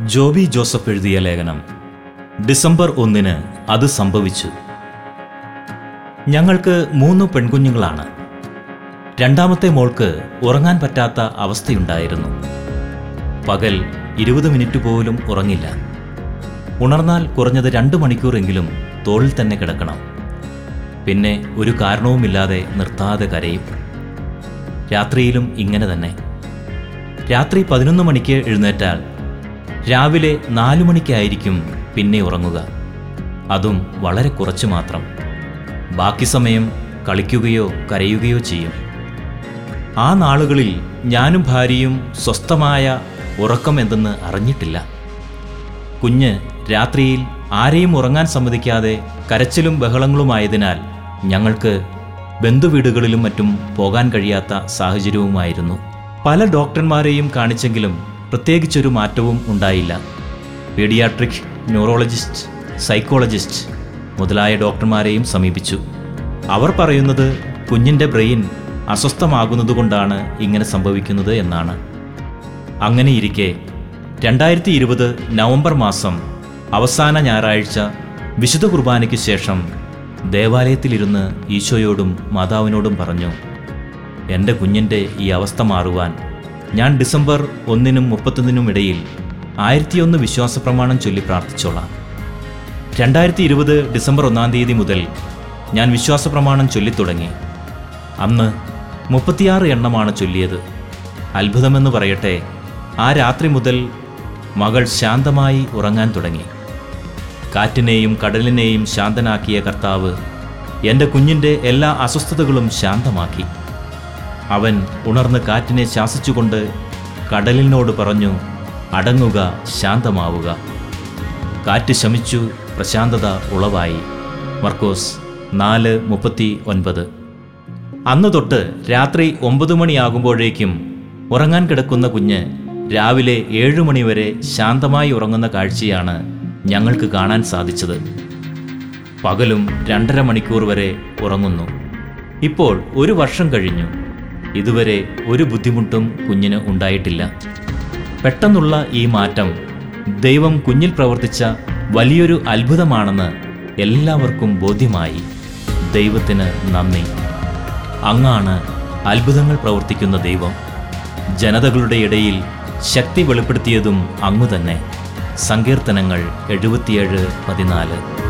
Joby Joseph എഴുതിയ ലേഖനം December ഒന്നിന് അത് സംഭവിച്ചു ഞങ്ങൾക്ക് മൂന്ന് പെൺകുഞ്ഞുങ്ങളാണ് രണ്ടാമത്തെ മോൾക്ക് ഉറങ്ങാൻ പറ്റാത്ത അവസ്ഥയുണ്ടായിരുന്നു പകൽ ഇരുപത് മിനിറ്റ് പോലും ഉറങ്ങില്ല ഉണർന്നാൽ കുറഞ്ഞത് രണ്ട് മണിക്കൂറെങ്കിലും തോളിൽ തന്നെ കിടക്കണം പിന്നെ ഒരു കാരണവുമില്ലാതെ നിർത്താതെ കരയും രാത്രിയിലും ഇങ്ങനെ തന്നെ രാത്രി പതിനൊന്ന് മണിക്ക് എഴുന്നേറ്റാൽ രാവിലെ നാലു മണിക്കായിരിക്കും പിന്നെ ഉറങ്ങുക അതും വളരെ കുറച്ച് മാത്രം ബാക്കി സമയം കളിക്കുകയോ കരയുകയോ ചെയ്യും ആ നാളുകളിൽ ഞാനും ഭാര്യയും സ്വസ്ഥമായ ഉറക്കം എന്തെന്ന് അറിഞ്ഞിട്ടില്ല കുഞ്ഞ് രാത്രിയിൽ ആരെയും ഉറങ്ങാൻ സമ്മതിക്കാതെ കരച്ചിലും ബഹളങ്ങളുമായതിനാൽ ഞങ്ങൾക്ക് ബന്ധുവീടുകളിലും മറ്റും പോകാൻ കഴിയാത്ത സാഹചര്യവുമായിരുന്നു പല ഡോക്ടർമാരെയും കാണിച്ചെങ്കിലും പ്രത്യേകിച്ചൊരു മാറ്റവും ഉണ്ടായില്ല പീഡിയാട്രിക് ന്യൂറോളജിസ്റ്റ് സൈക്കോളജിസ്റ്റ് മുതലായ ഡോക്ടർമാരെയും സമീപിച്ചു അവർ പറയുന്നത് കുഞ്ഞിൻ്റെ ബ്രെയിൻ അസ്വസ്ഥമാകുന്നതുകൊണ്ടാണ് ഇങ്ങനെ സംഭവിക്കുന്നത് എന്നാണ് അങ്ങനെയിരിക്കെ രണ്ടായിരത്തി ഇരുപത് നവംബർ മാസം അവസാന ഞായറാഴ്ച വിശുദ്ധ കുർബാനയ്ക്ക് ശേഷം ദേവാലയത്തിലിരുന്ന് ഈശോയോടും മാതാവിനോടും പറഞ്ഞു എൻ്റെ കുഞ്ഞിൻ്റെ ഈ അവസ്ഥ മാറുവാൻ ഞാൻ ഡിസംബർ ഒന്നിനും മുപ്പത്തൊന്നിനും ഇടയിൽ ആയിരത്തിയൊന്ന് വിശ്വാസ പ്രമാണം ചൊല്ലി പ്രാർത്ഥിച്ചോളാം രണ്ടായിരത്തി ഇരുപത് ഡിസംബർ ഒന്നാം തീയതി മുതൽ ഞാൻ വിശ്വാസ പ്രമാണം ചൊല്ലിത്തുടങ്ങി അന്ന് മുപ്പത്തിയാറ് എണ്ണമാണ് ചൊല്ലിയത് അത്ഭുതമെന്ന് പറയട്ടെ ആ രാത്രി മുതൽ മകൾ ശാന്തമായി ഉറങ്ങാൻ തുടങ്ങി കാറ്റിനെയും കടലിനെയും ശാന്തനാക്കിയ കർത്താവ് എൻ്റെ കുഞ്ഞിൻ്റെ എല്ലാ അസ്വസ്ഥതകളും ശാന്തമാക്കി അവൻ ഉണർന്ന് കാറ്റിനെ ശാസിച്ചുകൊണ്ട് കടലിനോട് പറഞ്ഞു അടങ്ങുക ശാന്തമാവുക കാറ്റ് ശമിച്ചു പ്രശാന്തത ഉളവായി മർക്കോസ് നാല് മുപ്പത്തി ഒൻപത് അന്ന് തൊട്ട് രാത്രി ഒമ്പത് മണിയാകുമ്പോഴേക്കും ഉറങ്ങാൻ കിടക്കുന്ന കുഞ്ഞ് രാവിലെ ഏഴു മണിവരെ ശാന്തമായി ഉറങ്ങുന്ന കാഴ്ചയാണ് ഞങ്ങൾക്ക് കാണാൻ സാധിച്ചത് പകലും രണ്ടര മണിക്കൂർ വരെ ഉറങ്ങുന്നു ഇപ്പോൾ ഒരു വർഷം കഴിഞ്ഞു ഇതുവരെ ഒരു ബുദ്ധിമുട്ടും കുഞ്ഞിന് ഉണ്ടായിട്ടില്ല പെട്ടെന്നുള്ള ഈ മാറ്റം ദൈവം കുഞ്ഞിൽ പ്രവർത്തിച്ച വലിയൊരു അത്ഭുതമാണെന്ന് എല്ലാവർക്കും ബോധ്യമായി ദൈവത്തിന് നന്ദി അങ്ങാണ് അത്ഭുതങ്ങൾ പ്രവർത്തിക്കുന്ന ദൈവം ജനതകളുടെ ഇടയിൽ ശക്തി വെളിപ്പെടുത്തിയതും അങ്ങു തന്നെ സങ്കീർത്തനങ്ങൾ എഴുപത്തിയേഴ് പതിനാല്